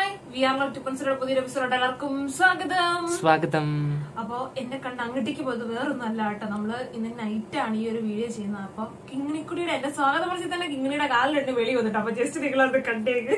Hi we are love ടിപ്പൻസിയുടെ പുതിയൊരു episode എല്ലാവർക്കും സ്വാഗതം സ്വാഗതം അപ്പോ എന്നെ കണ്ട് അങ്ങോട്ടേക്ക് പോയത് വേറൊന്നും അല്ല കേട്ടോ നമ്മള് ഇന്ന് നൈറ്റ് ആണ് ഈ ഒരു വീഡിയോ ചെയ്യുന്നത് അപ്പൊ കിങ്ങിണിക്കുടിയുടെ എന്റെ സ്വാഗതം പറഞ്ഞാൽ തന്നെ കിങ്ങിണിയുടെ കാലിലുണ്ട് വെളി വന്നിട്ട് അപ്പൊ ജസ്റ്റ് നിങ്ങളത് കണ്ടേക്ക്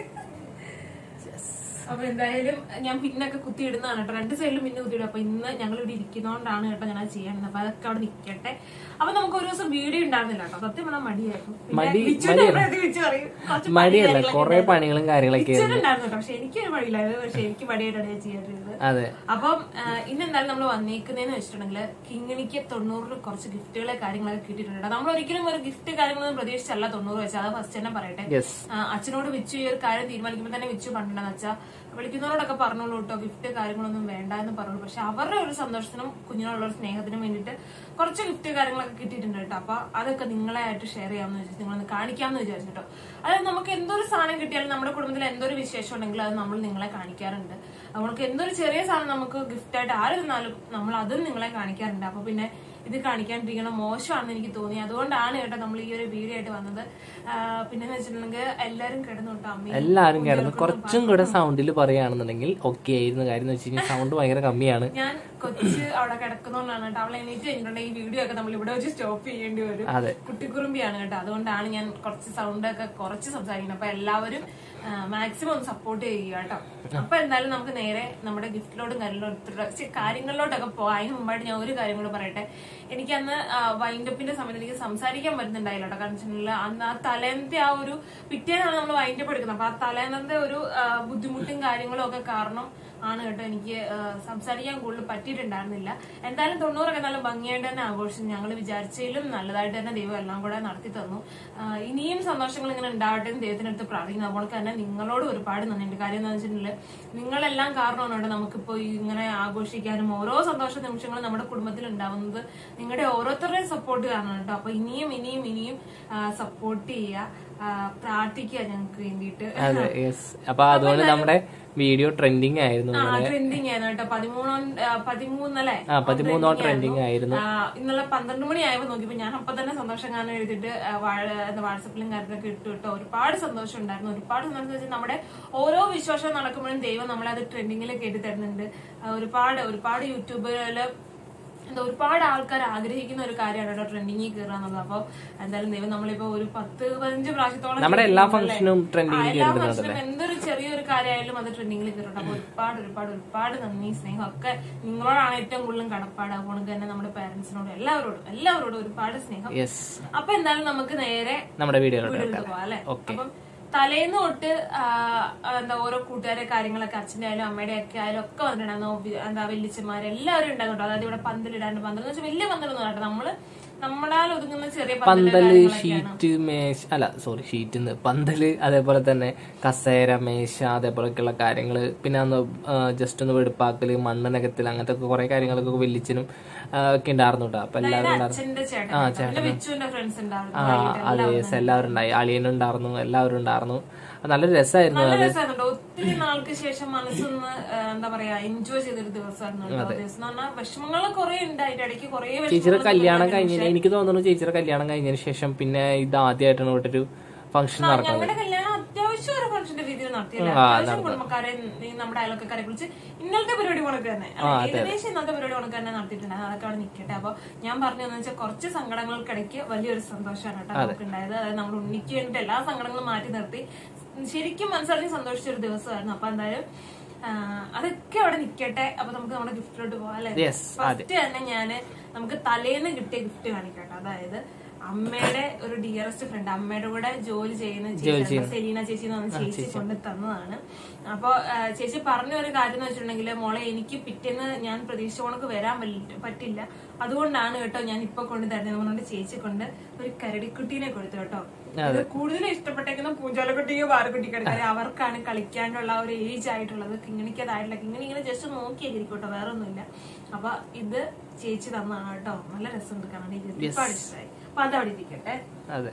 അപ്പൊ എന്തായാലും ഞാൻ പിന്നൊക്കെ കുത്തിയിടുന്നതാണ് കേട്ടോ രണ്ട് സൈഡിലും പിന്നെ കുത്തിയിടും അപ്പൊ ഇന്ന് ഞങ്ങൾ ഇവിടെ ഇരിക്കുന്നോണ്ടാണ് കേട്ടോ ഞാൻ അത് ചെയ്യാനുള്ളത് അപ്പൊ അതൊക്കെ അവിടെ നിൽക്കട്ടെ അപ്പൊ നമുക്ക് ഒരു ദിവസം വീഡിയോ ഉണ്ടായിരുന്നില്ല കേട്ടോ സത്യം പറഞ്ഞാൽ മടിയായിരുന്നു പിന്നെ മടി- വിച്ചുവിന്റെ മടിയല്ല. അഭിപ്രായത്തിൽ വിച്ചു പറയും, കുറച്ച് മടിയല്ല കാര്യങ്ങളൊക്കെ കൊറേ ഉണ്ടായിരുന്നു. പണികളും കാര്യങ്ങളൊക്കെ ആയിരുന്നു വിച്ചുവിനുണ്ടായിരുന്നു കേട്ടോ പക്ഷെ എനിക്കൊരു മടിയില്ലായിരുന്നു പക്ഷെ എനിക്ക് മടിയായിട്ടാണ് ഞാൻ ചെയ്യാറുള്ളത് അതെ അപ്പം ഇന്ന് എന്തായാലും നമ്മൾ വന്നേക്കുന്നതെന്ന് വെച്ചിട്ടുണ്ടെങ്കിൽ കിങ്ങിണിക്ക് തൊണ്ണൂറിന് കുറച്ച് ഗിഫ്റ്റുകളെ കാര്യങ്ങളൊക്കെ കിട്ടിയിട്ടുണ്ട് നമ്മൾ ഒരിക്കലും ഒരു ഗിഫ്റ്റ് കാര്യങ്ങളൊന്നും പ്രതീക്ഷിച്ചല്ല തൊണ്ണൂറ് വെച്ചാൽ അത് ഫസ്റ്റ് തന്നെ പറയട്ടെ യെസ് ആ, അച്ഛനോട് വിച്ചു ഈ ഒരു കാര്യം തീരുമാനിക്കുമ്പോൾ തന്നെ വിച്ചു പണ്ടെന്ന് വെച്ചാൽ വിളിക്കുന്നവരോടൊക്കെ പറഞ്ഞോളൂ കേട്ടോ ഗിഫ്റ്റ് കാര്യങ്ങളൊന്നും വേണ്ട എന്ന് പറഞ്ഞു പക്ഷെ അവരുടെ ഒരു സന്തോഷത്തിനും കുഞ്ഞിനോടുള്ള ഒരു സ്നേഹത്തിനും വേണ്ടിയിട്ട് കുറച്ച് ഗിഫ്റ്റ് കാര്യങ്ങളൊക്കെ കിട്ടിയിട്ടുണ്ട് കേട്ടോ അപ്പൊ അതൊക്കെ നിങ്ങളെ ആയിട്ട് ഷെയർ ചെയ്യാമെന്ന് വെച്ചിട്ട് നിങ്ങളൊന്ന് കാണിക്കാമെന്ന് വിചാരിച്ചു കേട്ടോ അതായത് നമുക്ക് എന്തൊരു സാധനം കിട്ടിയാലും നമ്മുടെ കുടുംബത്തിൽ എന്തൊരു വിശേഷം ഉണ്ടെങ്കിലും അത് നമ്മൾ നിങ്ങളെ കാണിക്കാറുണ്ട് നമ്മൾക്ക് എന്തൊരു ചെറിയ സാധനം നമുക്ക് ഗിഫ്റ്റ് ആയിട്ട് ആര് തന്നാലും നമ്മൾ അതും നിങ്ങളെ കാണിക്കാറുണ്ട് അപ്പൊ പിന്നെ ഇത് കാണിക്കാണ്ടിരിക്കണം മോശമാണെന്ന് എനിക്ക് തോന്നി അതുകൊണ്ടാണ് കേട്ടോ നമ്മൾ ഈ ഒരു വീഡിയോ ആയിട്ട് വന്നത് പിന്നെ വെച്ചിട്ടുണ്ടെങ്കിൽ എല്ലാരും കിടന്നു കേട്ടോ അമ്മയും എല്ലാരും കിടന്നു കുറച്ചും കൂടെ സൗണ്ടിൽ പറയുകയാണെന്നുണ്ടെങ്കിൽ ഓക്കെ ആയിരുന്നു കാര്യം എന്ന് വെച്ച് കഴിഞ്ഞാൽ സൗണ്ട് ഭയങ്കര കമ്മിയാണ് ഞാൻ കൊച്ച് അവിടെ കിടക്കുന്നോണ്ടാണ് കേട്ടോ അവളെ എണീറ്റ് കഴിഞ്ഞിട്ടുണ്ടെങ്കിൽ ഈ വീഡിയോ ഒക്കെ നമ്മൾ ഇവിടെ വെച്ച് സ്റ്റോപ്പ് ചെയ്യേണ്ടി വരും അതെ കുട്ടിക്കുറുമ്പിയാണ് കേട്ടോ അതുകൊണ്ടാണ് ഞാൻ കുറച്ച് സൗണ്ട് ഒക്കെ കുറച്ച് സംസാരിക്കുന്നത് അപ്പൊ എല്ലാവരും മാക്സിമം ഒന്ന് സപ്പോർട്ട് ചെയ്യുക കേട്ടോ അപ്പൊ എന്തായാലും നമുക്ക് നേരെ നമ്മുടെ ഗിഫ്റ്റിലോട്ടും കാര്യങ്ങളിലോട്ടും കാര്യങ്ങളിലോട്ടൊക്കെ പോകാം അതിന് മുമ്പായിട്ട് ഞാൻ ഒരു കാര്യം കൂടെ പറയട്ടെ എനിക്ക് അന്ന് വൈൻഡപ്പിന്റെ സമയത്ത് എനിക്ക് സംസാരിക്കാൻ പറ്റുന്നുണ്ടായില്ല കേട്ടോ കാരണം വെച്ചിട്ടുണ്ടെങ്കിൽ അന്ന് ആ തലേന്നത്തെ ആ ഒരു പിറ്റേന്നാണ് നമ്മൾ വൈൻഡപ്പ് എടുക്കുന്നത് അപ്പൊ ആ തലേന്നത്തെ ഒരു ആ, ബുദ്ധിമുട്ടും കാര്യങ്ങളും ഒക്കെ കാരണം ആണ് കേട്ടോ എനിക്ക് ആ, സംസാരിക്കാൻ കൂടുതൽ പറ്റിയിട്ടുണ്ടായിരുന്നില്ല എന്തായാലും തൊണ്ണൂറൊക്കെ നല്ല ഭംഗിയായിട്ട് തന്നെ ആഘോഷിച്ചു ഞങ്ങൾ വിചാരിച്ചതിലും നല്ലതായിട്ട് തന്നെ ദൈവം എല്ലാം കൂടെ നടത്തി തന്നു ആ, ഇനിയും സന്തോഷങ്ങൾ ഇങ്ങനെ ഉണ്ടാവട്ടെ എന്ന് ദൈവത്തിനടുത്ത് പ്രാർത്ഥിക്കുന്നു അപ്പോൾ തന്നെ നിങ്ങളോട് ഒരുപാട് നന്ദിയുണ്ട് കാര്യം എന്താണെന്ന് വെച്ചിട്ടുണ്ടെങ്കിൽ നിങ്ങളെല്ലാം കാരണമാണ് കേട്ടോ നമുക്കിപ്പോ ഇങ്ങനെ ആഘോഷിക്കാനും ഓരോ സന്തോഷ നിമിഷങ്ങളും നമ്മുടെ കുടുംബത്തിൽ ഉണ്ടാവുന്നത് നിങ്ങളുടെ ഓരോരുത്തരുടെയും സപ്പോർട്ട് കാരണമാണ് കേട്ടോ അപ്പൊ ഇനിയും ഇനിയും ഇനിയും സപ്പോർട്ട് ചെയ്യുക ആ, പ്രാർത്ഥിക്കുക ഞങ്ങൾക്ക് വേണ്ടിയിട്ട് അതെ യെസ് അപ്പൊ അതുകൊണ്ട് നമ്മുടെ വീഡിയോ ട്രെൻഡിങ് ആയിരുന്നു ആ ട്രെൻഡിങ് ആയിരുന്നു കേട്ടോ പതിമൂന്നാം ആ, പതിമൂന്നല്ലേ ആ പതിമൂന്നോ ട്രെൻഡിങ് ആയിരുന്നു ആ, ഇന്നലെ പന്ത്രണ്ട് മണിയായപ്പോ നോക്കിയപ്പോ ഞാൻ അപ്പൊ തന്നെ സന്തോഷം കാരണം എഴുതിയിട്ട് ആ, വാഴ- എന്താ വാട്സപ്പിലും കാര്യത്തിലൊക്കെ ഇട്ടു കേട്ടോ ഒരുപാട് സന്തോഷം ഉണ്ടായിരുന്നു ഒരുപാട് സന്തോഷം വെച്ചാൽ നമ്മുടെ ഓരോ വിശ്വാസം നടക്കുമ്പോഴും ദൈവം നമ്മളെ അത് ട്രെൻഡിങ്ങിൽ കേട്ടി തരുന്നുണ്ട് ആ, ഒരുപാട് ഒരുപാട് യൂട്യൂബുകളില് എന്താ ഒരുപാട് ആൾക്കാർ ആഗ്രഹിക്കുന്ന ഒരു കാര്യമാണ് കേട്ടോ ട്രെൻഡിങ്ങിൽ കയറുക എന്നുള്ളത് അപ്പൊ എന്തായാലും ദൈവം നമ്മളിപ്പോ ഒരു പത്ത് പതിനഞ്ച് പ്രാവശ്യത്തോളം നമ്മുടെ എല്ലാ കേട്ടിട്ടുണ്ടല്ലേ? ഫംഗ്ഷനും ട്രെൻഡിങ്ങിൽ ആ, എല്ലാ കയറുന്നുണ്ട് ഫംഗ്ഷനും എന്തൊരു ചെറിയൊരു കാര്യമായാലും അത് ട്രെൻഡിങ്ങിൽ കയറും അപ്പൊ ഒരുപാട് ഒരുപാട് ഒരുപാട് നന്ദി സ്നേഹം ഒക്കെ നിങ്ങളോടാണ് ഏറ്റവും കൂടുതലും കടപ്പാട് അതുകൊണ്ട് തന്നെ നമ്മുടെ പാരന്റ്സിനോടും എല്ലാവരോടും എല്ലാവരോടും ഒരുപാട് സ്നേഹം യെസ് അപ്പൊ എന്തായാലും നമുക്ക് നേരെ നമ്മുടെ വീഡിയോയിലോട്ട് വീട്ടിലേക്ക് കിടക്കാം പോവാം അല്ലെ ഓക്കെ അപ്പം തലേന്ന് തൊട്ട് ആ, എന്താ ഓരോ കൂട്ടുകാരെ കാര്യങ്ങളൊക്കെ അച്ഛന്റെ ആയാലും അമ്മയുടെ ഒക്കെ ആയാലും ഒക്കെ വന്നിട്ടുണ്ടായിരുന്നു വി- എന്താ വല്യച്ഛന്മാർ എല്ലാവരും ഉണ്ടാകും കേട്ടോ അതായത് ഇവിടെ പന്തലിടാണ്ട് പന്തൽ എന്ന് വെച്ചാൽ വലിയ പന്തലൊന്നും കേട്ടോ നമ്മള് നമ്മളാൽ ഒതുങ്ങുന്ന ചെറിയ പന്തല് പന്തല് കാര്യങ്ങളൊക്കെയാണ്. ഷീറ്റ് മേശ അല്ല സോറി ഷീറ്റ് പന്തല് അതേപോലെ തന്നെ കസേര മേശ അതേപോലെയൊക്കെയുള്ള കാര്യങ്ങള് പിന്നെ അന്ന് ജസ്റ്റ് ഒന്ന് വെടുപ്പാക്കല് മണ്ണ് നികത്തല് അങ്ങനത്തെ ഒക്കെ കുറെ കാര്യങ്ങളൊക്കെ വലിച്ചനും ഒക്കെ ഉണ്ടായിരുന്നു കേട്ടോ അപ്പൊ എല്ലാവരും ഉണ്ടായിരുന്നു അച്ഛന്റെ ചേട്ടൻ ആ, കേട്ടോ. പിന്നെ വിച്ചുവിന്റെ ഫ്രണ്ട്സ് ഉണ്ടായിരുന്നു ആ വൈകിട്ട് അതെ യെസ് എല്ലാവരും ഉണ്ടായി അളിയനുണ്ടായിരുന്നു എല്ലാവരും ഉണ്ടായിരുന്നു അത് നല്ലൊരു രസമായിരുന്നു നല്ല രസമായിരുന്നു ഒത്തിരി നാൾക്ക് ശേഷം മനസ്സൊന്ന് ആ, എന്താ പറയാ എൻജോയ് ചെയ്തൊരു ദിവസമായിരുന്നു കേട്ടോ. ദിവസം എന്ന് പറഞ്ഞാൽ വിഷമങ്ങൾ കുറെ ഉണ്ടായിട്ട് ഇടയ്ക്ക് കുറെ ചേച്ചിയുടെ കല്യാണം കഴിഞ്ഞതിന് എനിക്ക് തോന്നുന്നു ചേച്ചിയുടെ കല്യാണം കഴിഞ്ഞതിന് ശേഷം പിന്നെ ഇത് ആദ്യമായിട്ടാണ് ഇവിടെ ഒരു ഫംഗ്ഷൻ നടക്കുന്നത് ഞങ്ങളുടെ കല്യാണം അത്യാവശ്യം ഒരു ഫംഗ്ഷന്റെ രീതിയിൽ നടത്തിയില്ല അത്യാവശ്യം കുടുംബക്കാരെ ഈ നമ്മുടെ അയൽവക്കാരെ വിളിച്ച് ഇന്നലത്തെ പരിപാടി കണക്ക് തന്നെ അല്ല, ഏകദേശം ഇന്നത്തെ പരിപാടി കണക്ക് തന്നെ നടത്തിയിട്ടുണ്ട് അതൊക്കെ അവിടെ നിൽക്കട്ടെ അപ്പൊ ഞാൻ പറഞ്ഞു വെച്ചാൽ കുറച്ച് സങ്കടങ്ങൾക്കിടയ്ക്ക് വലിയൊരു സന്തോഷമാണ് കേട്ടോ നമുക്ക് ഉണ്ടായത് അതായത് നമ്മുടെ ഉണ്ണിക്ക് വേണ്ടിയിട്ട് എല്ലാ സങ്കടങ്ങളും മാറ്റി നിർത്തി ശരിക്കും മനസ്സറിഞ്ഞ് സന്തോഷിച്ച ഒരു ദിവസമായിരുന്നു അപ്പൊ എന്തായാലും ആ, അതൊക്കെ അവിടെ നിൽക്കട്ടെ അപ്പൊ നമുക്ക് നമ്മുടെ ഗിഫ്റ്റിലോട്ട് പോകാം അല്ലെ യെസ് ഫസ്റ്റ് തന്നെ ഞാന് നമുക്ക് തലേന്ന് കിട്ടിയ ഗിഫ്റ്റ് കാണിക്കട്ടെ അതായത് അമ്മയുടെ ഒരു ഡിയറസ്റ്റ് ഫ്രണ്ട് അമ്മയുടെ കൂടെ ജോലി ചെയ്യുന്ന ചേച്ചി സെലീന ചേച്ചി എന്ന് പറഞ്ഞ ചേച്ചി കൊണ്ട് തന്നതാണ് അപ്പൊ ആ, ചേച്ചി പറഞ്ഞ ഒരു കാര്യം എന്ന് വെച്ചിട്ടുണ്ടെങ്കിൽ മോളെ എനിക്ക് പിറ്റേന്ന് ഞാൻ പ്രതീക്ഷിച്ച കണക്ക് വരാൻ പറ്റി- പറ്റില്ല അതുകൊണ്ടാണ് കേട്ടോ ഞാൻ ഇപ്പൊ കൊണ്ട് തരുന്നത് പറഞ്ഞുകൊണ്ട് ചേച്ചി കൊണ്ട് ഒരു കരടിക്കുട്ടീനെ കൊടുത്തു കേട്ടോ ഇത് കൂടുതൽ ഇഷ്ടപ്പെട്ടേക്കുന്ന പൂഞ്ചാലക്കുട്ടിയോ പാറക്കുട്ടിക്കോ കാര്യം അവർക്കാണ് കളിക്കാനുള്ള ആ ഒരു ഏജ് ആയിട്ടുള്ളത് കിങ്ങിണിക്കതായിട്ടില്ല കിങ്ങിണി ഇങ്ങനെ ജസ്റ്റ് നോക്കിയായിരിക്കും കേട്ടോ വേറെ ഒന്നുമില്ല അപ്പൊ ഇത് ചേച്ചി തന്നതാണ് കേട്ടോ നല്ല രസമുണ്ട് കാണാൻ ഇത് ഒരുപാട് ഇഷ്ടമായി അപ്പൊ അതവിടെ ഇരിക്കട്ടെ അതെ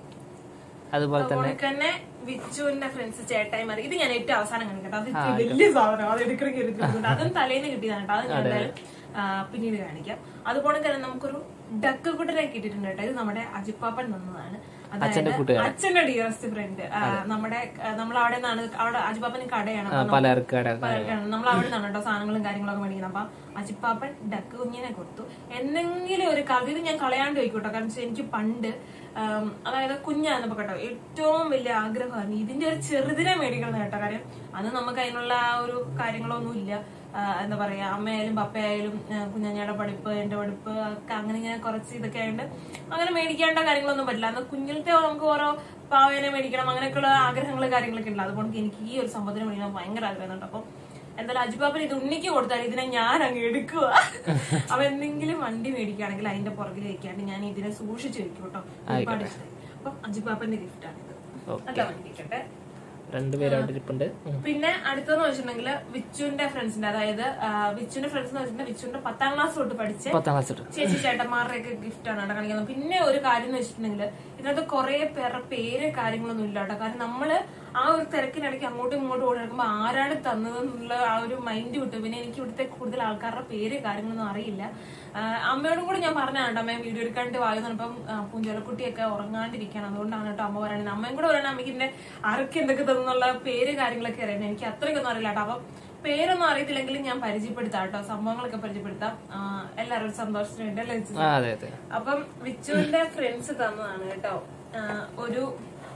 അതുപോലെ തന്നെ അതുപോലെ തന്നെ വിച്ചുവിന്റെ ഫ്രണ്ട്സ് ചേട്ടായിമാർ ഇത് ഞാൻ ഏറ്റവും അവസാനം കാണിക്കട്ടെ അത് ഇത്തിരി വലിയ സാധനം അത് എടുക്കണമെങ്കിൽ എടുക്കുന്നുണ്ട് അതും തലേന്ന് കിട്ടിയതാണ് കേട്ടോ അത് ഞാൻ എന്തായാലും ആ, പിന്നീട് കാണിക്കാം അതുപോലെ തന്നെ നമുക്കൊരു ഡക്ക് കുട്ടനെ കിട്ടിയിട്ടുണ്ട് കേട്ടോ ഇത് നമ്മുടെ അജിപ്പാപ്പൻ തന്നതാണ് അച്ഛന്റെ കൂട്ടുകാരൻ അച്ഛന്റെ ഡിയറസ്റ്റ് ഫ്രണ്ട് നമ്മുടെ നമ്മൾ അവിടെ നിന്നാണ് അവിടെ അജിപ്പാപ്പന് കടയാണ് ആ, പലചരക്കട നമ്മൾ അവിടെ നിന്നാണ് കേട്ടോ സാധനങ്ങളും കാര്യങ്ങളൊക്കെ മേടിക്കുന്നത് അപ്പൊ അജിപ്പാപ്പൻ ഡക്ക് കുഞ്ഞിനെ കൊടുത്തു എന്തെങ്കിലും ഒരു കഥ ഇത് ഞാൻ കളയാണ്ട് വെക്കൂട്ടോ കാരണം വെച്ചാൽ എനിക്ക് പണ്ട് ആം, അതായത് കുഞ്ഞായിരുന്നപ്പോ കേട്ടോ ഏറ്റവും വലിയ ആഗ്രഹമാണ് ഇതിന്റെ ഒരു ചെറുതിനെ മേടിക്കണം കേട്ടോ കാര്യം അന്ന് നമുക്ക് അതിനുള്ള ആ ഒരു കാര്യങ്ങളൊന്നും ഇല്ല ആ, എന്താ പറയാ അമ്മയായാലും പപ്പയായാലും ആ, കുഞ്ഞഞ്ഞയുടെ പഠിപ്പ് എന്റെ പഠിപ്പ് ഒക്കെ അങ്ങനെ ഇങ്ങനെ കുറച്ച് ഇതൊക്കെ ആയതുകൊണ്ട് അങ്ങനെ മേടിക്കേണ്ട കാര്യങ്ങളൊന്നും പറ്റില്ല അന്ന് കുഞ്ഞിലത്തെ നമുക്ക് ഓരോ പാവേനെ മേടിക്കണം അങ്ങനെയൊക്കെയുള്ള ആഗ്രഹങ്ങൾ കാര്യങ്ങളൊക്കെ ഉണ്ട് അതുകൊണ്ട് എനിക്ക് ഈ ഒരു സംഭവത്തിന് മേടിക്കണം ഭയങ്കര ആഗ്രഹമുണ്ട് അപ്പൊ എന്തായാലും അജിബാബൻ ഇത് ഉണ്ണിക്ക് കൊടുത്താൽ ഇതിനെ ഞാൻ അങ്ങ് എടുക്കുക അപ്പൊ എന്തെങ്കിലും വണ്ടി മേടിക്കുകയാണെങ്കിൽ അതിന്റെ പുറകിൽ വെക്കാണ്ട് ഞാൻ ഇതിനെ സൂക്ഷിച്ചു വെക്കും കേട്ടോ ഒരുപാട് ഇഷ്ടമായി അപ്പൊ അജിബാബന്റെ ഗിഫ്റ്റ് ആണിത് അല്ല വണ്ടി ഇരിക്കട്ടെ രണ്ടുപേരും അവിടെ ഇരിപ്പുണ്ട് ഉം. പിന്നെ അടുത്തെന്ന് വെച്ചിട്ടുണ്ടെങ്കിൽ വിച്ചുവിന്റെ ഫ്രണ്ട്സിന്റെ അതായത് ആ, വിച്ചുവിന്റെ ഫ്രണ്ട്സ് എന്ന് വെച്ചിട്ടുണ്ടെങ്കിൽ വിച്ചുവിന്റെ പത്താം ക്ലാസ് തൊട്ട് പഠിച്ച് പത്താം ക്ലാസ് തൊട്ട് ചേച്ചി ചേട്ടന്മാരുടെ ഒക്കെ ഗിഫ്റ്റ് ആണ് കേട്ടോ കാണിക്കുന്നത് പിന്നെ ഒരു കാര്യം എന്ന് വെച്ചിട്ടുണ്ടെങ്കിൽ ഇതിനകത്ത് കുറെ പേരുടെ പേര് കാര്യങ്ങളൊന്നും ഇല്ല കേട്ടോ കാരണം നമ്മള് ആ ഒരു തിരക്കിനിടയ്ക്ക് അങ്ങോട്ടും ഇങ്ങോട്ടും ഓടി നടക്കുമ്പോൾ ആരാണ് തന്നത് എന്നുള്ള ആ ഒരു മൈൻഡ് വിട്ടു പിന്നെ എനിക്ക് ഇവിടുത്തെ കൂടുതൽ ആൾക്കാരുടെ പേര് കാര്യങ്ങളൊന്നും അറിയില്ല ആ, അമ്മയോടും കൂടി ഞാൻ പറഞ്ഞാണ് അമ്മ വീഡിയോ എടുക്കാണ്ട് വായുന്നപ്പം പൂഞ്ചോലക്കുട്ടിയൊക്കെ ഉറങ്ങാണ്ടിരിക്കുകയാണ് അതുകൊണ്ടാണ് കേട്ടോ അമ്മ പറയുന്നത് അമ്മയും കൂടെ പറയണ അമ്മയ്ക്ക് ഇതിന്റെ ആരൊക്കെ എന്തൊക്കെ തന്നുള്ള പേര് കാര്യങ്ങളൊക്കെ അറിയാം എനിക്ക് അത്രയ്ക്കൊന്നും അറിയില്ല കേട്ടോ അപ്പം പേരൊന്നും അറിയത്തില്ലെങ്കിലും ഞാൻ പരിചയപ്പെടുത്താം കേട്ടോ സംഭവങ്ങളൊക്കെ പരിചയപ്പെടുത്താം ആ, എല്ലാവരും സന്തോഷത്തിന് വേണ്ടി അല്ലേ ചേച്ചി? ആ അതെ അതെ അപ്പം വിച്ചുവിന്റെ ഫ്രണ്ട്സ് തന്നതാണ് കേട്ടോ ആ, ഒരു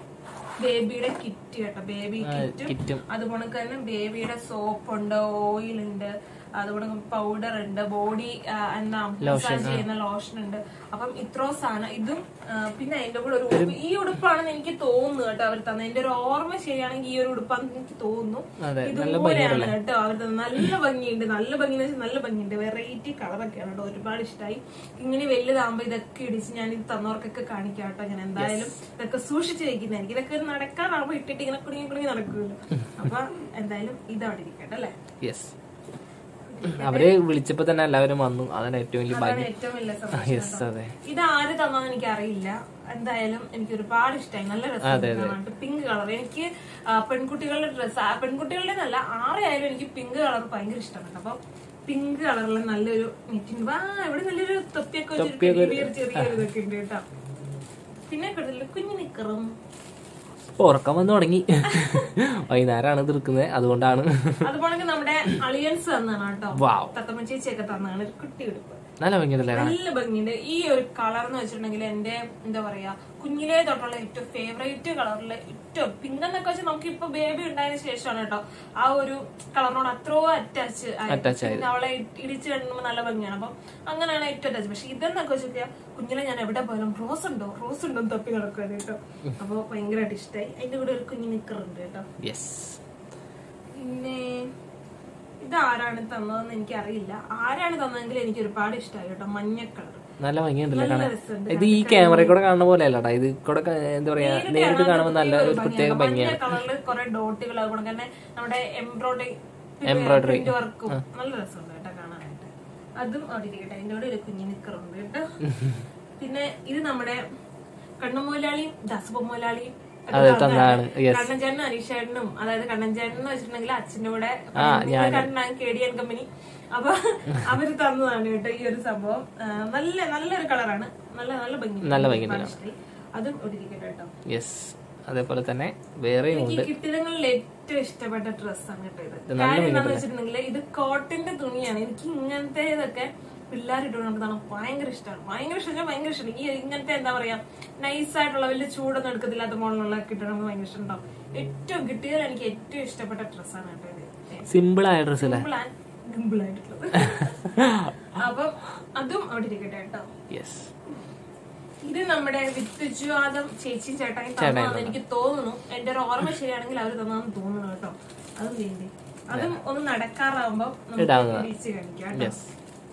ബേബിയുടെ കിറ്റ് കേട്ടോ ബേബി കിറ്റും കിറ്റും അതുപോലെ തന്നെ ബേബിയുടെ സോപ്പ് ഉണ്ട് ഓയിൽ ഉണ്ട് അതുപോലെ പൗഡർ ഉണ്ട് ബോഡി എന്താ മസാജ് ചെയ്യുന്ന ലോഷൻ ഉണ്ട് അപ്പം ഇത്രോ സാധനം ഇതും ആ, പിന്നെ അതിന്റെ കൂടെ ഒരു ഉടുപ്പ് ഈ ഉടുപ്പാണെന്ന് എനിക്ക് തോന്നുന്നു കേട്ടോ അവർ തന്നെ എന്റെ ഒരു ഓർമ്മ ശരിയാണെങ്കിൽ ഈ ഒരു ഉടുപ്പാണെന്ന് എനിക്ക് തോന്നുന്നു അതെ ഇതുപോലെയാണ് കേട്ടോ അവർ തന്നെ നല്ല ഭംഗിയുണ്ട് നല്ല ഭംഗി എന്ന് വെച്ചാൽ നല്ല ഭംഗിയുണ്ട് വെറൈറ്റി കളറൊക്കെയാണ് കേട്ടോ ഒരുപാട് ഇഷ്ടമായി ഇങ്ങനെ വലുതാകുമ്പോ ഇതൊക്കെ ഇടിച്ച് ഞാൻ ഇത് തന്നവർക്കൊക്കെ കാണിക്കാം കേട്ടോ ഞാൻ എന്തായാലും ഇതൊക്കെ സൂക്ഷിച്ച് വെക്കുന്നതായിരിക്കും ഇതൊക്കെ ഒരു നടക്കാറാകുമ്പോ ഇട്ടിട്ട് ഇങ്ങനെ കുടുങ്ങി കുടുങ്ങി നടക്കുമല്ലോ അപ്പൊ എന്തായാലും ഇത് അവിടെ ഇരിക്കട്ടെ അല്ലേ യെസ് അവര് വിളിച്ചപ്പോ തന്നെ എല്ലാവരും വന്നു അതാണ് ഏറ്റവും വലിയ അതാണ് ഭാഗ്യം ഏറ്റവും വലിയ സന്തോഷം യെസ് അതെ ഇത് ആര് തന്നെന്ന് എനിക്ക് അറിയില്ല എന്തായാലും എനിക്ക് ഒരുപാട് ഇഷ്ടമായി നല്ല രസമാണ് പിങ്ക് കളർ എനിക്ക് ആ, പെൺകുട്ടികളുടെ ഡ്രസ്സ് പെൺകുട്ടികളുടെ നല്ല ആരെയായാലും എനിക്ക് പിങ്ക് കളർ ഭയങ്കര ഇഷ്ടമാണ് അപ്പൊ പിങ്ക് കളറിൽ നല്ലൊരു നെറ്റിന് വാ ഇവിടെ നല്ലൊരു തൊപ്പിയൊക്കെ വെച്ചൊരു ചെറിയ ചെറിയ ഇതൊക്കെ ഉണ്ട് കേട്ടോ പിന്നെ കൂടുതൽ കുഞ്ഞു നിക്കറും ഉറക്കം വന്നു തുടങ്ങി വൈകുന്നേരമാണ് തീർക്കുന്നത് അതുകൊണ്ടാണ് അതുപോലെ തന്നെ നമ്മുടെ അളിയൻസ് തന്നാണ് കേട്ടോ വാവ് തത്തമ്മ ചേച്ചിയൊക്കെ തന്നാണ് ഒരു കുട്ടി ഉടുപ്പ് നല്ല ഭംഗിയുണ്ടല്ലേ നല്ല ഭംഗിയുണ്ട് ഈ ഒരു കളർ എന്ന് വെച്ചിട്ടുണ്ടെങ്കിൽ എന്റെ എന്താ പറയാ കുഞ്ഞിലേ തൊട്ടുള്ള ഏറ്റവും ഫേവറേറ്റ് കളറിൽ ഏറ്റവും പിങ്ക് എന്നൊക്കെ വെച്ചാൽ നമുക്ക് ഇപ്പൊ ബേബി ഉണ്ടായതിനു ശേഷമാണ് കേട്ടോ ആ ഒരു കളറിനോട് അത്രയോ അറ്റാച്ച് Attach പിന്നെ അവളെ ഇ- ഇടിച്ച് കണ്ടുമ്പോൾ നല്ല ഭംഗിയാണ് അപ്പം അങ്ങനെയാണ് ഏറ്റവും അറ്റാച്ച് പക്ഷെ ഇതെന്നൊക്കെ വെച്ചാൽ കുഞ്ഞിലെ ഞാൻ എവിടെ പോയാലും റോസ് ഉണ്ടോ റോസ് ഉണ്ടോ എന്ന് തപ്പി നടക്കുവാണ് കേട്ടോ അപ്പൊ ഭയങ്കരമായിട്ട് ഇഷ്ടമായി അതിന്റെ കൂടെ ഒരു കുഞ്ഞു നിക്കറുണ്ട് കേട്ടോ യെസ് പിന്നെ ഇതാരാണ് തന്നതെന്ന് എനിക്ക് അറിയില്ല ആരാണ് തന്നതെങ്കിൽ എനിക്ക് ഒരുപാട് ഇഷ്ടമായി കേട്ടോ മഞ്ഞ കളർ നല്ല ഭംഗിയുണ്ടല്ലേ നല്ല കാണാൻ രസമുണ്ട് ഇത് ഈ ക്യാമറയിൽ കൂടെ കാണുന്ന പോലെ അല്ലടാ ഇത് കൂടെ ക- എന്താ പറയാ നേരിട്ട് കാണുമ്പോൾ നല്ല ഒരു പ്രത്യേക ഭംഗിയാണ് മഞ്ഞ കളറിൽ കുറെ ഡോട്ടുകൾ അതുകൊണ്ട് തന്നെ നമ്മുടെ എംബ്രോയിഡറി Embroidery. വർക്കും നല്ല രസമുണ്ട് കേട്ടോ കാണാനായിട്ട് അതും അവിടെ ഇരിക്കട്ടെ അതിന്റെ കൂടെ ഒരു കുഞ്ഞു നിക്കറുണ്ട് കേട്ടോ പിന്നെ ഇത് നമ്മുടെ കണ്ണുമൂലാളിയും ദാസപ്പമൂലാളിയും അതെ തന്നാണ് യെസ് കണ്ണൻചേട്ടനും അനീഷേട്ടനും അതായത് കണ്ണൻചേട്ടൻ എന്ന് വെച്ചിട്ടുണ്ടെങ്കിൽ അച്ഛന്റെ കൂടെ കണ്ണൻ കേടിയൻ കമ്പനി അപ്പൊ അവര് തന്നതാണ് കേട്ടോ ഈ ഒരു സംഭവം ആ, നല്ല നല്ലൊരു കളറാണ് നല്ല നല്ല ഭംഗി നല്ല ഭംഗി അതും ഒരിക്കട്ടെ കേട്ടോ യെസ് അതേപോലെ തന്നെ വേറെയും എനിക്ക് ഉണ്ട് ഈ കിട്ടിയതങ്ങളിൽ ഏറ്റവും ഇഷ്ടപ്പെട്ട ഡ്രസ്സാണ് കേട്ടോ ഇത് കാര്യം എന്താണെന്ന് വെച്ചിട്ടുണ്ടെങ്കിൽ ഇത് കോട്ടന്റെ തുണിയാണ് എനിക്ക് ഇങ്ങനത്തെ ഇതൊക്കെ പിള്ളേരിട്ട് നടക്കുന്നതാണ് ഭയങ്കര ഇഷ്ടമാണ് ഭയങ്കര ഇഷ്ടം ഭയങ്കര ഇഷ്ടം ഈ ഇങ്ങനത്തെ എന്താ പറയാ നൈസ് ആയിട്ടുള്ള വലിയ ചൂടൊന്നും എടുക്കത്തില്ലാത്ത മോളിലുള്ള കിട്ടണം ഭയങ്കര ഇഷ്ടം ഉണ്ടാവും ഏറ്റവും കിട്ടിയതിൽ എനിക്ക് ഏറ്റവും ഇഷ്ടപ്പെട്ട ഡ്രസ്സാണ് കേട്ടോ ഇത് സിമ്പിൾ ആയ ഡ്രസ് അല്ലേ സിമ്പിൾ ആൻഡ് ഗിമ്പിൾ ആയിട്ടുള്ളത് അപ്പം അതും അവിടെ ഇരിക്കട്ടെ കേട്ടോ യെസ് ഇത് നമ്മുടെ വിത്തുജുവാദം ചേച്ചിയും ചേട്ടായി തന്നതാന്ന് എനിക്ക് തോന്നുന്നു എന്റെ ഒരു ഓർമ്മ ശരിയാണെങ്കിൽ അവര് തന്നാന്ന് തോന്നുന്നു കേട്ടോ അതും വേണ്ടി അതും ഒന്ന് നടക്കാറാവുമ്പോ നമുക്ക് ഇടാവുന്നതാ. ഇടിച്ച് കാണിക്കാം കേട്ടോ യെസ്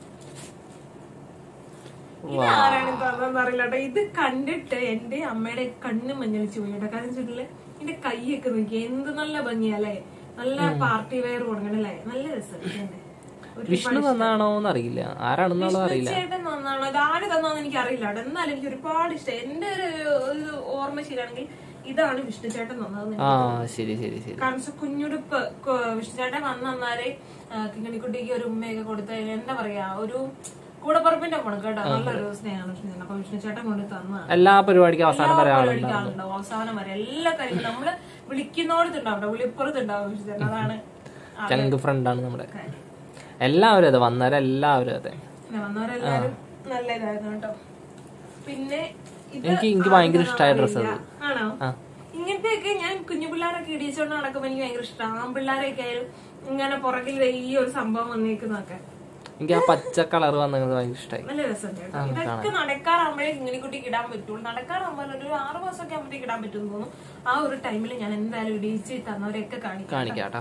ഇത് ആരാണ് തന്നതെന്ന് അറിയില്ല കേട്ടോ ഇത് കണ്ടിട്ട് എന്റെ അമ്മയുടെ കണ്ണ് മഞ്ഞളിച്ച് പോയി കേട്ടോ കാരണം വെച്ചിട്ടുള്ള എന്റെ കൈയൊക്കെ നോക്കി എന്ത് നല്ല ഭംഗിയല്ലേ നല്ല പാർട്ടി വെയർ കൊടുക്കണല്ലേ നല്ല രസം വിഷ്ണു തന്നാണോ എന്ന് അറിയില്ല ആരാണെന്നുള്ളത് അറിയില്ല ചേട്ടൻ തന്നാണോ ഇത് ആര് തന്നാന്ന് എനിക്ക് അറിയില്ല കേട്ടോ എന്നാലും എനിക്ക് ഒരുപാട് ഇഷ്ടം എന്റെ ഒരു ഒരു ഓർമ്മ ശരിയാണെങ്കിൽ ഇതാണ് വിഷ്ണു ചേട്ടൻ തന്നതെന്ന് ആ ശരി ശരി ശരി കാരണം വെച്ചാ കുഞ്ഞുടുപ്പ് കു- വിഷ്ണു ചേട്ടൻ വന്ന് തന്നാല് കിങ്ങണിക്കുട്ടിക്ക് ഒരു ഉമ്മയൊക്കെ കൊടുത്ത് എന്താ പറയാ ഒരു കൂടപ്പറപ്പിന്റെ പോണം കേട്ടോ നല്ലൊരു സ്നേഹമാണ് വിഷ്ണു ചേട്ടൻ അപ്പൊ വിഷ്ണു ചേട്ടൻ കൊണ്ട് തന്നതാണ് എല്ലാ പരിപാടിക്കും അവസാനം വരെ ആളുണ്ട് പരിപാടിക്ക് ആളുണ്ടാവും അവസാനം വരെ എല്ലാ കാര്യങ്ങളും നമ്മള് വിളിക്കുന്നോടത്തുണ്ടാവും വിളിപ്പുറത്തുണ്ടാവും വിഷ്ണു ചേട്ടൻ അതാണ് ആ ചങ്ക് ഫ്രണ്ടാണ് നമ്മുടെ കാര്യം. എല്ലാവരും അതെ വന്നവരെ എല്ലാവരും അതെ പിന്നെ വന്നവരെല്ലാരും നല്ല ഇതായിരുന്നു കേട്ടോ പിന്നെ ഇത് എനിക്ക് എനിക്ക് ഭയങ്കര ഇഷ്ടമായ ഡ്രസ്സ് അത് ആണോ ആ. ഇങ്ങനത്തെയൊക്കെ ഞാൻ കുഞ്ഞു പിള്ളേരൊക്കെ ഇടിച്ചോണ്ട് നടക്കുമ്പോ എനിക്ക് ഭയങ്കര ഇഷ്ടമാണ് ആൺപിള്ളേരൊക്കെ ആയാലും ഇങ്ങനെ പുറകിൽ ദേ ഈ ഒരു സംഭവം വന്നേക്കുന്നൊക്കെ എനിക്ക് ആ പച്ച കളർ വന്നത് ഭയങ്കര ഇഷ്ടമായി നല്ല രസമുണ്ട് കേട്ടോ ഇതൊക്കെ നടക്കാറാകുമ്പോഴേ ഇങ്ങനെ കുട്ടിക്ക് ഇടാൻ പറ്റുള്ളൂ നടക്കാറാകുമ്പോൾ ഒരു ആറ് മാസമൊക്കെ ആകുമ്പോഴത്തേക്ക് ഇടാൻ പറ്റുമെന്ന് തോന്നുന്നു ആ ഒരു ടൈമിൽ ഞാൻ എന്തായാലും ഇടിച്ച് തന്നവരെയൊക്കെ കാണിക്കാം കാണിക്കാം കേട്ടോ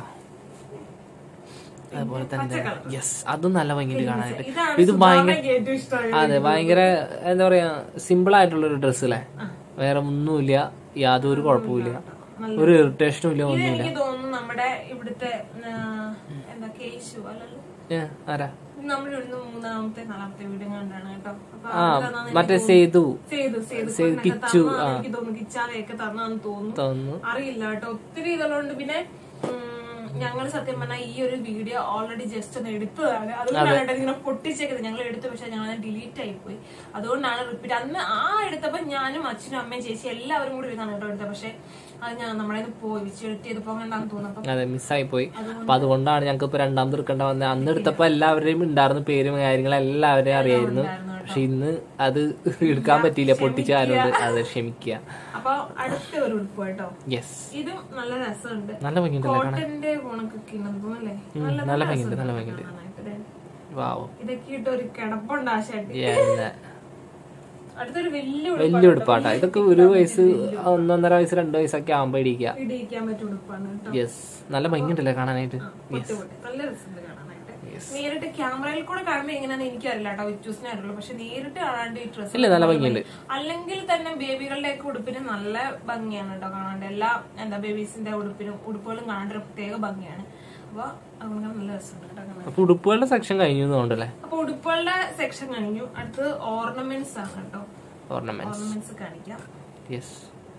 അതുപോലെ തന്നെ യെസ് അതും നല്ല ഭംഗിയുണ്ട് കാണാനായിട്ട് ഇത് ഇതാണ് ഭയങ്കര സുധാമയ്ക്ക് ഏറ്റവും ഇഷ്ടമായ അതെ ഭയങ്കര എന്താ പറയാ സിമ്പിൾ ആയിട്ടുള്ള ഒരു ഡ്രസ് അല്ലേ വേറെ ഒന്നുമില്ല യാതൊരു കുഴപ്പമില്ല ഒരു ഇറിറ്റേഷനും ഇല്ല ഇത് ഒന്നുമില്ല എനിക്ക് തോന്നുന്നു നമ്മുടെ ഇവിടുത്തെ ആ, എന്താ കേശു അല്ലല്ലോ ഏ, ആരാ നമ്മളിവിടുന്ന് മൂന്നാമത്തെ നാലാമത്തെ വീടും കണ്ടാണ് കേട്ടോ അപ്പൊ ആ അത് തന്നാന്ന് മറ്റേ എനിക്ക് സേതു സേതു സേതു സേതു, കൊണ്ടൊക്കെ കിച്ചു, തന്നാന്ന് എനിക്ക് തോന്നുന്നു കിച്ചാവയൊക്കെ തന്നാന്ന് തോന്നുന്നു തോന്നുന്നു അറിയില്ല കേട്ടോ ഒത്തിരി ഇതുള്ളതുകൊണ്ട് പിന്നെ ഞങ്ങൾ സത്യം പറഞ്ഞാൽ ഈ ഒരു വീഡിയോ ഓൾറെഡി ജസ്റ്റ് ഒന്ന് എടുത്തതാണ് അതുകൊണ്ടാണ് കേട്ടോ ഇങ്ങനെ പൊട്ടിച്ചേക്കുന്നത് ഞങ്ങൾ എടുത്തു പക്ഷെ ഞങ്ങൾ ഡിലീറ്റ് ആയി പോയി അതുകൊണ്ടാണ് റിപ്പീറ്റ് അന്ന് ആ എടുത്തപ്പോ ഞാനും അച്ഛനും അമ്മയും ചേച്ചി എല്ലാവരും കൂടി ഇരുന്നാണ് കേട്ടോ എടുത്തത് പക്ഷെ അത് ഞാൻ നമ്മളെ പോയി വിച്ച് ചെയ്തപ്പോ എന്താണെന്ന് തോന്നുന്നു അതെ മിസ്സായി പോയി അപ്പൊ അതുകൊണ്ടാണ് ഞങ്ങൾക്ക് ഇപ്പൊ രണ്ടാമത് എടുക്കേണ്ട വന്നത് അന്ന് എടുത്തപ്പോ എല്ലാവരുടെയും ഉണ്ടായിരുന്ന പേരും കാര്യങ്ങളും എല്ലാവരെയും അറിയായിരുന്നു പക്ഷെ ഇന്ന് അത് എടുക്കാൻ പറ്റിയില്ല പൊട്ടിച്ച ആരോട് അത് ക്ഷമിക്കുക അപ്പൊ അടുത്ത ഒരു ഉടുപ്പ് കേട്ടോ യെസ് ഇതും നല്ല രസമുണ്ട് നല്ല ഭംഗിയുണ്ടല്ലേ കോട്ടന്റെ ഗുണക്കൊക്കെ തോന്നല്ലേ നല്ല നല്ല ഭംഗിയുണ്ട് നല്ല ഭംഗിയുണ്ട് കാണാനായിട്ട് ദേ. വാവോ ഇതൊക്കെ ഇട്ട് ഒരു കിടപ്പുണ്ട് ആ ഷർട്ട് എന്താ അടുത്തൊരു വലിയ വലിയ ഉടുപ്പാട്ടാ ഇതൊക്കെ ഒരു വയസ്സ് ഒന്നൊന്നര വയസ്സ് രണ്ട് വയസ്സൊക്കെ ആകുമ്പോ ഇടിക്കുക ഇടിയിക്കാൻ പറ്റിയ ഉടുപ്പാണ് കേട്ടോ യെസ് നല്ല ഭംഗിയുണ്ടല്ലേ കാണാനായിട്ട് പൊട്ടി പൊട്ടി. നല്ല രസമുണ്ട് കാണാനായിട്ട് നേരിട്ട് ക്യാമറയിൽ കൂടെ കാണുമ്പോ എങ്ങനെയാണെന്ന് എനിക്കറിയില്ല കേട്ടോ വിറ്റൂസിനെ അറിയുള്ളൂ പക്ഷെ നേരിട്ട് കാണാണ്ട് ഈ ഡ്രസ് ഇല്ല നല്ല ഭംഗിയുണ്ട് അല്ലെങ്കിൽ തന്നെ ബേബികളുടെ ഒക്കെ ഉടുപ്പിന് നല്ല ഭംഗിയാണ് കേട്ടോ കാണാണ്ട് എല്ലാ എന്താ ബേബീസിന്റെ ഉടുപ്പിനും ഉടുപ്പുകളും കാണാണ്ട് ഒരു പ്രത്യേക ഭംഗിയാണ് അപ്പൊ അതുകൊണ്ട് നല്ല രസമുണ്ട് കേട്ടോ കാണാൻ അപ്പൊ ഉടുപ്പുകളുടെ സെക്ഷൻ കഴിഞ്ഞു തോന്നുന്നുണ്ടല്ലേ അപ്പൊ ഉടുപ്പുകളുടെ സെക്ഷൻ കഴിഞ്ഞു അടുത്തത് ഓർണമെന്റ്സ് ആണ് കേട്ടോ ഓർണമെന്റ്സ് ഓർണമെന്റ്സ് കാണിക്കാം യെസ്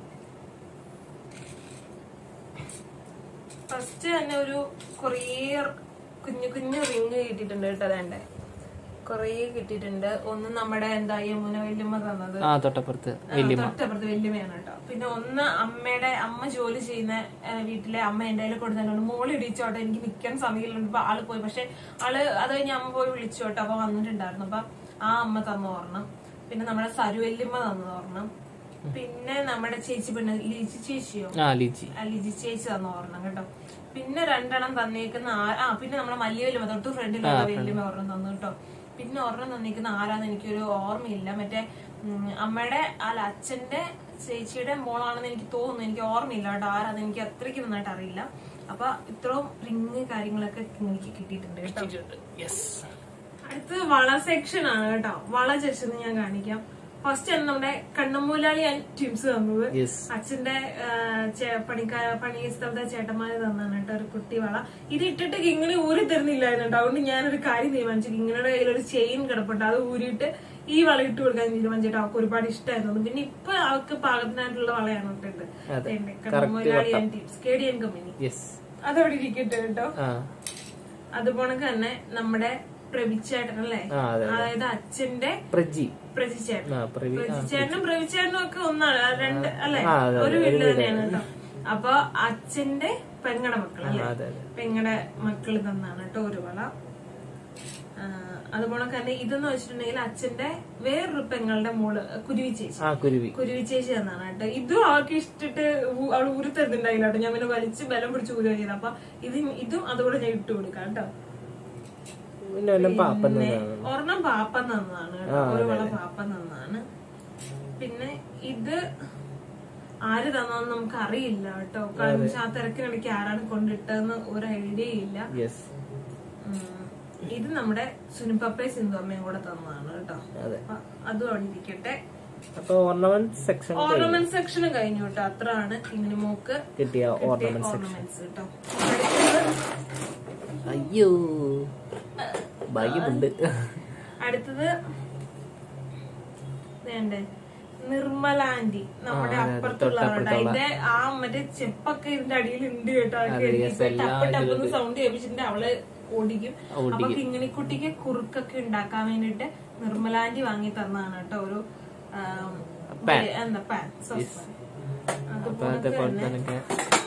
ഫസ്റ്റ് തന്നെ ഒരു കുറേ കുഞ്ഞു കുഞ്ഞു റിങ് കിട്ടിയിട്ടുണ്ട് കേട്ടോ അതേണ്ടേ കുറേ കിട്ടിയിട്ടുണ്ട് ഒന്ന് നമ്മുടെ എന്താ യമുന വല്യമ്മ തന്നത് ആ തൊട്ടപ്പുറത്ത് ആ, തൊട്ടപ്പുറത്ത് വല്യമ്മയാണ് കേട്ടോ പിന്നെ ഒന്ന് അമ്മയുടെ അമ്മ ജോലി ചെയ്യുന്ന ആ, വീട്ടിലെ അമ്മ എന്റെ കയ്യിൽ കൊടുത്തിട്ടുണ്ട് മോള് ഇടിച്ചോട്ടെ എനിക്ക് നിൽക്കാൻ സമയമില്ലുണ്ട് ഇപ്പൊ ആള് പോയി പക്ഷെ ആള് അത് കഴിഞ്ഞ് അമ്മ പോയി വിളിച്ചോട്ടെ അപ്പൊ വന്നിട്ടുണ്ടായിരുന്നു അപ്പൊ ആ അമ്മ തന്ന ഓർണം പിന്നെ നമ്മുടെ സരുവല്യമ്മ തന്നത് ഓർണം പിന്നെ നമ്മുടെ ചേച്ചി പെണ്ണ് ലിജി ചേച്ചിയോ ആ ലിജി ആ ലിജി ചേച്ചി തന്ന ഓർണം കേട്ടോ പിന്നെ രണ്ടെണ്ണം തന്നേക്കുന്ന ആ- ആ പിന്നെ നമ്മുടെ മല്ലിയ വല്യമ്മ തൊട്ട് ഫ്രണ്ടിലുള്ള വല്യമ്മ ഒരെണ്ണം തന്നു കേട്ടോ പിന്നെ ഒരെണ്ണം തന്നേക്കുന്ന ആരാന്ന് എനിക്കൊരു ഓർമ്മയില്ല മറ്റേ ഉം, അമ്മയുടെ അല്ല അച്ഛന്റെ ചേച്ചിയുടെ മോളാണെന്ന് എനിക്ക് തോന്നുന്നു എനിക്ക് ഓർമ്മയില്ല കേട്ടോ ആരാന്ന് എനിക്ക് അത്രയ്ക്ക് നന്നായിട്ട് അറിയില്ല അപ്പൊ ഇത്രയും റിങ് കാര്യങ്ങളൊക്കെ എനിക്ക് കിട്ടിയിട്ടുണ്ട് കേട്ടോ യെസ് അടുത്ത് വള സെക്ഷൻ ആണ് കേട്ടോ വള സെക്ഷൻ ഞാൻ കാണിക്കാം ഫസ്റ്റ് ആണ് നമ്മുടെ കണ്ണമ്മൂലാളി ആൻഡ് ടിംസ് തന്നത് യെസ് അച്ഛന്റെ ആ, ചേ- പണിക്കാര പണി സ്ഥലത്തെ ചേട്ടന്മാര് തന്നാണ് കേട്ടോ ഒരു കുട്ടി വള ഇത് ഇട്ടിട്ട് കിങ്ങിണി ഊരി തരുന്നില്ലായിരുന്നു കേട്ടോ അതുകൊണ്ട് ഞാനൊരു കാര്യം തീരുമാനിച്ചു കിങ്ങിണിയുടെ കയ്യിൽ ഒരു ചെയിൻ കിടപ്പുണ്ട് അത് ഊരിയിട്ട് ഈ വള ഇട്ട് കൊടുക്കാൻ തീരുമാനിച്ചിട്ട് അവൾക്ക് ഒരുപാട് ഇഷ്ടമായിരുന്നു പിന്നെ ഇപ്പൊ അവൾക്ക് പാകത്തിനായിട്ടുള്ള വളയാണ് ഇട്ടിട്ട് കണ്ണമ്മൂലാളി and Tims K D N company yes അതവിടെ ഇരിക്കട്ടെ കേട്ടോ ആ അതുപോലെ തന്നെ നമ്മുടെ പ്രവിച്ചേട്ടൻ അല്ലേ ആ അതെ അതായത് അച്ഛന്റെ പ്രജി പ്രജിച്ചേട്ടൻ ആ പ്രവി ആ പ്രജിച്ചേട്ടനും പ്രവിച്ചേട്ടനും ഒക്കെ ഒന്നാണ് ആ രണ്ട് അല്ലെ ആ, അതെ, ഒരു അതെ, വീട്ടിൽ തന്നെയാണ് കേട്ടോ അപ്പൊ അച്ഛന്റെ പെങ്ങടെ മക്കൾ അല്ലെ അതെ അതെ പെങ്ങടെ മക്കള് തന്നാണ് കേട്ടോ ഒരു വള ആ, അതുപോലെ തന്നെ ഇതെന്ന് വെച്ചിട്ടുണ്ടെങ്കിൽ അച്ഛന്റെ വേറൊരു പെങ്ങളുടെ മോള് കുരുവി ചേച്ചി ആ കുരുവി കുരുവി ചേച്ചി തന്നാണ് കേട്ടോ ഇതും അവൾക്ക് ഇഷ്ടിട്ട് ഊ- അവൾ ഊരിത്തരുന്നുണ്ടായില്ല കേട്ടോ ഞാൻ പിന്നെ വലിച്ച് ബലം പിടിച്ച് ഊരുക ചെയ്ത് അപ്പൊ ഇത് ഇതും അതുകൂടെ ഞാൻ ഇട്ട് കൊടുക്കാം കേട്ടോ പിന്നെ വല്ലതും പാപ്പൻ തന്നെയാണ് ഒരെണ്ണം പാപ്പൻ തന്നതാണ് കേട്ടോ. ഒരു വള പാപ്പൻ തന്നതാണ് പിന്നെ ഇത് ആര് തന്നെന്ന് നമുക്ക് അറിയില്ല കേട്ടോ കാരണം വെച്ചാ ആ തിരക്കിനിടയ്ക്ക് ആരാണ് കൊണ്ടിട്ടതെന്ന് ഒരു ഐഡിയ ഇല്ല യെസ് ഉം. ഇത് നമ്മുടെ സുനിപ്പപ്പയും സിന്ധു അമ്മയും കൂടെ തന്നതാണ് കേട്ടോ അതെ അപ്പൊ അതും അവിടെ ഇരിക്കട്ടെ അപ്പൊ ഓർണമെന്റ് സെക്ഷൻ ഓർണമെന്റ് സെക്ഷനും കഴിഞ്ഞു കേട്ടോ അത്രയാണ് ഇങ്ങനെ മോക്ക് കിട്ടിയ ഓർണമെന്റ് സെക്ഷൻ ഓർണമെന്റ്സ് കേട്ടോ അടുത്തത് അയ്യോ ഭാഗ്യമുണ്ട് അടുത്തത് വേണ്ടേ നിർമ്മല ആന്റി നമ്മുടെ അപ്പുറത്തുള്ളവരുടെ അതിന്റെ ആ മറ്റേ ചെപ്പൊക്കെ ഇതിന്റെ അടിയിൽ ഉണ്ട് കേട്ടോ അതൊക്കെ എഴുതിയിട്ട് ടപ്പ് ടപ്പ് സൗണ്ട് കേൾപ്പിച്ചിട്ട് അവള് ഓടിക്കും അപ്പൊ കിങ്ങിണിക്കുട്ടിക്ക് കുറുക്കൊക്കെ ഉണ്ടാക്കാൻ വേണ്ടിട്ട് നിർമ്മലാന്റി വാങ്ങി തന്നാണ് കേട്ടോ ഒരു ആം, Pan. എന്താ പാൻ സോസ് അപ്പൊ അതേപോലെ തന്നെ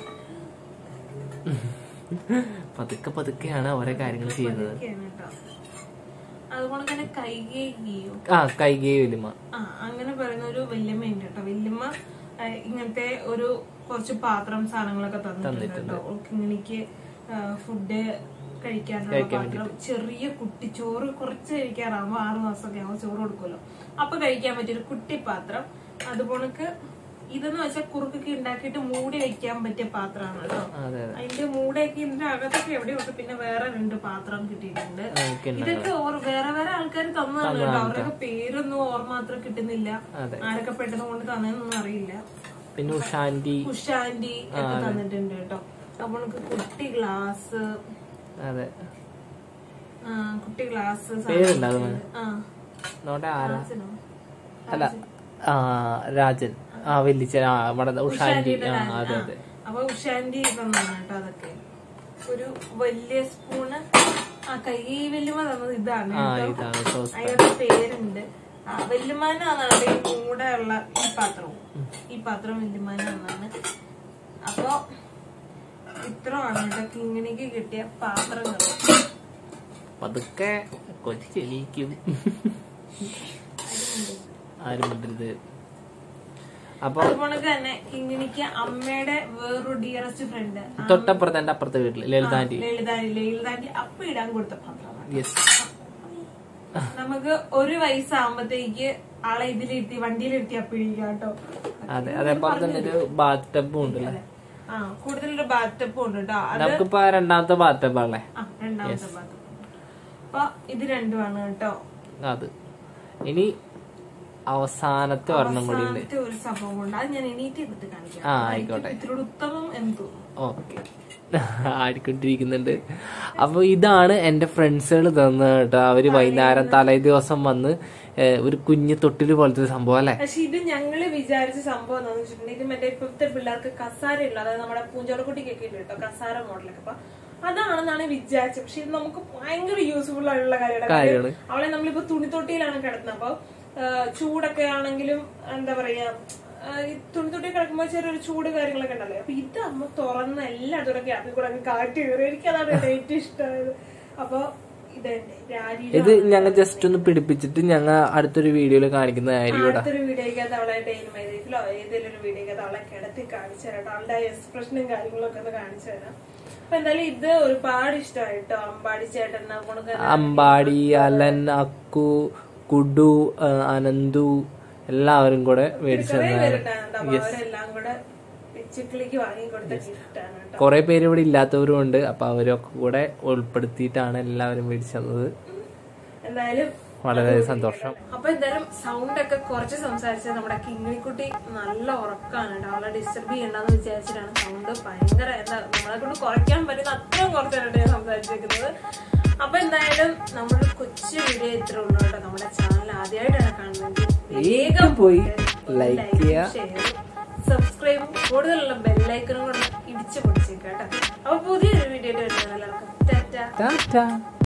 പതുക്കെ പതുക്കെയാണ് ഓരോ കാര്യങ്ങൾ ചെയ്യുന്നത് അതുകൊണ്ട് തന്നെ കൈകേകിയോ ആ കൈകേ വലിമ ആ അങ്ങനെ പറയുന്ന ഒരു വല്യമ്മ ഉണ്ട് കേട്ടോ വല്യമ്മ ആ, ഇങ്ങനത്തെ ഒരു കുറച്ച് പാത്രം സാധനങ്ങളൊക്കെ തന്നിട്ടുണ്ട് കേട്ടോ ഓൾക്ക് ഇങ്ങനെക്ക് ഫുഡ് കഴിക്കാനുള്ള പാത്രം ചെറിയ കുട്ടി ചോറ് കുറച്ച് കഴിക്കാറാകുമ്പോ ആറു മാസമൊക്കെ ആകുമ്പോൾ ചോറ് കൊടുക്കുമല്ലോ അപ്പൊ കഴിക്കാൻ പറ്റിയൊരു കുട്ടിപ്പാത്രം അതുപോണക്ക് ഇതെന്ന് വെച്ചാൽ കുറുക്കൊക്കെ ഉണ്ടാക്കിയിട്ട് മൂടി വെക്കാൻ പറ്റിയ പാത്രമാണ് കേട്ടോ അതെ അതെ അതിന്റെ മൂടയൊക്കെ ഇതിന്റെ അകത്തൊക്കെ എവിടെയോ ഉണ്ട് പിന്നെ വേറെ രണ്ട് പാത്രം കിട്ടിയിട്ടുണ്ട് ഒക്കെ ഉണ്ട്. ഇതൊക്കെ ഓർ- വേറെ വേറെ ആൾക്കാർ തന്നതാണ് കേട്ടോ അവരുടെ പേരൊന്നും ഓർമ്മ മാത്രം കിട്ടുന്നില്ല അതെ. ആരൊക്കെ പെട്ടെന്ന് കൊണ്ട് തന്നെന്നൊന്നും അറിയില്ല പിന്നെ ഉഷാന്റി ഉഷാന്റി ഒക്കെ തന്നിട്ടുണ്ട് കേട്ടോ അപ്പൊ നമുക്ക് കുട്ടി ഗ്ലാസ് അതെ ആ, കുട്ടി ഗ്ലാസ് പേരുണ്ടോ അതിന്? ആ നോട്ടെ ആരാ ഗ്ലാസ്സിനോ? അല്ല ആ രാജൻ ആ വലിച്ച ആ നമ്മുടെ ഉഷാന്റി ആ അതെ അതെ അപ്പൊ ഉഷാന്റി തന്നാണ് കേട്ടോ അതൊക്കെ ഒരു വലിയ സ്പൂണ് ആ കൈ വല്യമ്മ തന്നത് ഇതാണ് ആ കേട്ടോ. ഇതാണ് സോസ് അതിനകത്ത് പേരുണ്ട് ആ വല്യമാനാണ് ഈ മൂടെ ഉള്ള ഈ പാത്രവും ഈ പാത്രം വല്യമാനാണ് അപ്പൊ ഇത്രയാണ് കേട്ടോ കിങ്ങിണിക്ക് കിട്ടിയ പാത്രങ്ങൾ പതുക്കെ കൊതിച്ചെണീക്കും ആരും മിണ്ടരുത് അപ്പൊ അതുപോലെ തന്നെ കിങ്ങിണിക്ക് അമ്മയുടെ വേറൊരു ഡിയറസ്റ്റ് ഫ്രണ്ട് തൊട്ടപ്പുറത്തെ എന്റെ അപ്പുറത്തെ വീട്ടില് ലളിതാന്റി ലളിതാന്റി ലളിതാന്റി അപ്പ ഇടാൻ കൊടുത്ത പാത്രമാണ് യെസ് നമുക്ക് ഒരു വയസ്സാകുമ്പത്തേക്ക് ആളെ ഇതിലിരുത്തി വണ്ടിയിലിരുത്തി അപ്പിഴിക്കാം കേട്ടോ അതെ അതേപോലെ തന്നെ ഒരു ബാത്ത് ടബും ഉണ്ടല്ലേ ആ കൂടുതലൊരു ബാത്തപ്പും ഉണ്ട് കേട്ടോ അത് നമുക്കിപ്പോ രണ്ടാമത്തെ ബാത്ത് ടബാണല്ലേ ആ രണ്ടാമത്തെ ബാത്തപ്പ് അപ്പൊ ഇത് രണ്ടുമാണ് കേട്ടോ അത് ഇനി അവസാനത്തെ ഒരെണ്ണം കൂടി ഉണ്ട് അവസാനത്തെ ഒരു സംഭവം ഉണ്ട് അത് ഞാൻ എണീറ്റ് ചെയ്തിട്ട് കാണിക്കാം ആ ആയിക്കോട്ടെ ഇതിലൂടെ ഉത്തമം എന്ന് തോന്നുന്നു ഓക്കെ ആടിക്കൊണ്ടിരിക്കുന്നുണ്ട് അപ്പൊ ഇതാണ് എന്റെ ഫ്രണ്ട്സുകൾ തന്നത് കേട്ടോ അവര് വൈകുന്നേരം തലേ ദിവസം വന്ന് ഏഹ്, ഒരു കുഞ്ഞു തൊട്ടില് പോലത്തെ ഒരു സംഭവം അല്ലെ പക്ഷെ ഇത് ഞങ്ങള് വിചാരിച്ച സംഭവം എന്താണെന്ന് വെച്ചിട്ടുണ്ടെങ്കിൽ ഇത് മറ്റേ ഇപ്പോഴത്തെ പിള്ളേർക്ക് കസാര ഉള്ള അതായത് നമ്മുടെ പൂഞ്ചോളക്കുട്ടിക്കൊക്കെ ഉണ്ട് കേട്ടോ കസാര മോഡലൊക്കെ അപ്പൊ അതാണെന്നാണ് വിചാരിച്ചത് പക്ഷെ ഇത് നമുക്ക് ഭയങ്കര യൂസ്ഫുൾ ആയിട്ടുള്ള കാര്യമാണ് കാര്യമാണ്. അവളെ നമ്മളിപ്പോ തുണിത്തൊട്ടിയിലാണ് കിടക്കുന്നത് അപ്പൊ ആ, ചൂടൊക്കെ ആണെങ്കിലും എന്താ പറയാ ആ, ഈ തുണിത്തൊട്ടി കിടക്കുമ്പോ ചെറിയൊരു ചൂട് കാര്യങ്ങളൊക്കെ ഉണ്ടല്ലോ അപ്പൊ ഇത് അമ്മ തുറന്ന് എല്ലായിടത്തും ഗ്യാപ്പിൽ കൂടെ അങ്ങ് കാറ്റ് കയറി എനിക്ക് അതാണ് ഏറ്റവും ഇഷ്ടമായത് അപ്പൊ ഇതുണ്ട് രാജിയുടെ ഇത് ഞങ്ങൾ ജസ്റ്റ് ഒന്ന് പിടിപ്പിച്ചിട്ട് ഞങ്ങൾ അടുത്തൊരു വീഡിയോയിൽ കാണിക്കുന്നതായിരിക്കും കേട്ടോ അടുത്തൊരു വീഡിയോക്കകത്ത് അവളെ ഡെയിൻ മൈദയിലോ ഏതെങ്കിലും ഒരു വീഡിയോക്കകത്ത് അവളെ കിടത്തി കാണിച്ചു തരാം കേട്ടോ. അവളുടെ എക്സ്പ്രഷനും കാര്യങ്ങളൊക്കെ ഒന്ന് കാണിച്ചു തരാം അപ്പൊ എന്തായാലും ഇത് ഒരുപാട് ഇഷ്ടമായിട്ടോ അമ്പാടി ചേട്ടൻ നമുക്ക് അമ്പാടി അലൻ അക്കു കുഡു ആ, അനന്തു എല്ലാവരും കൂടെ മേടിച്ചു കുറെ തന്നതാണ് പേരുണ്ടായിരുന്നു അപ്പൊ അവരെല്ലാം കൂടെ പിച്ചിക്കിളിക്ക് വാങ്ങിക്കൊടുത്ത ഗിഫ്റ്റാണ് കേട്ടോ കുറെ പേര് ഇവിടെ ഇല്ലാത്തവരും ഉണ്ട് അപ്പൊ അവരൊക്കെ കൂടെ ഉൾപ്പെടുത്തിയിട്ടാണ് എല്ലാവരും മേടിച്ചു തന്നത് എന്തായാലും വളരെ സന്തോഷം അപ്പൊ എന്തായാലും സൗണ്ട് ഒക്കെ കുറച്ച് സംസാരിച്ചത് നമ്മുടെ കിങ്ങിണിക്കുട്ടി നല്ല ഉറക്കാണ് കേട്ടോ അവളെ ഡിസ്റ്റർബ് ചെയ്യണ്ടെന്ന് വിചാരിച്ചിട്ടാണ് സൗണ്ട് ഭയങ്കര എന്താ നമ്മളെ കൊണ്ട് കുറയ്ക്കാൻ പറ്റുന്ന അത്രയും കുറച്ചാണ് ഞാൻ സംസാരിച്ചിരിക്കുന്നത് അപ്പൊ എന്തായാലും നമ്മുടെ കൊച്ചു വീഡിയോ ഇത്രേ ഉള്ളൂ കേട്ടോ നമ്മുടെ ചാനൽ ആദ്യമായിട്ടാണ് കാണുന്നത് വേഗം പോയി like ലൈക്ക് ചെയ്യുക ഷെയർ സബ്സ്ക്രൈബും കൂടുതലുള്ള ബെല്ലൈക്കനും കൂടെ ഇടിച്ചു പൊടിച്ചേക്കാം കേട്ടോ അപ്പൊ പുതിയൊരു വീഡിയോ വരുന്നത് എല്ലാവർക്കും ടാറ്റ ടാറ്റാ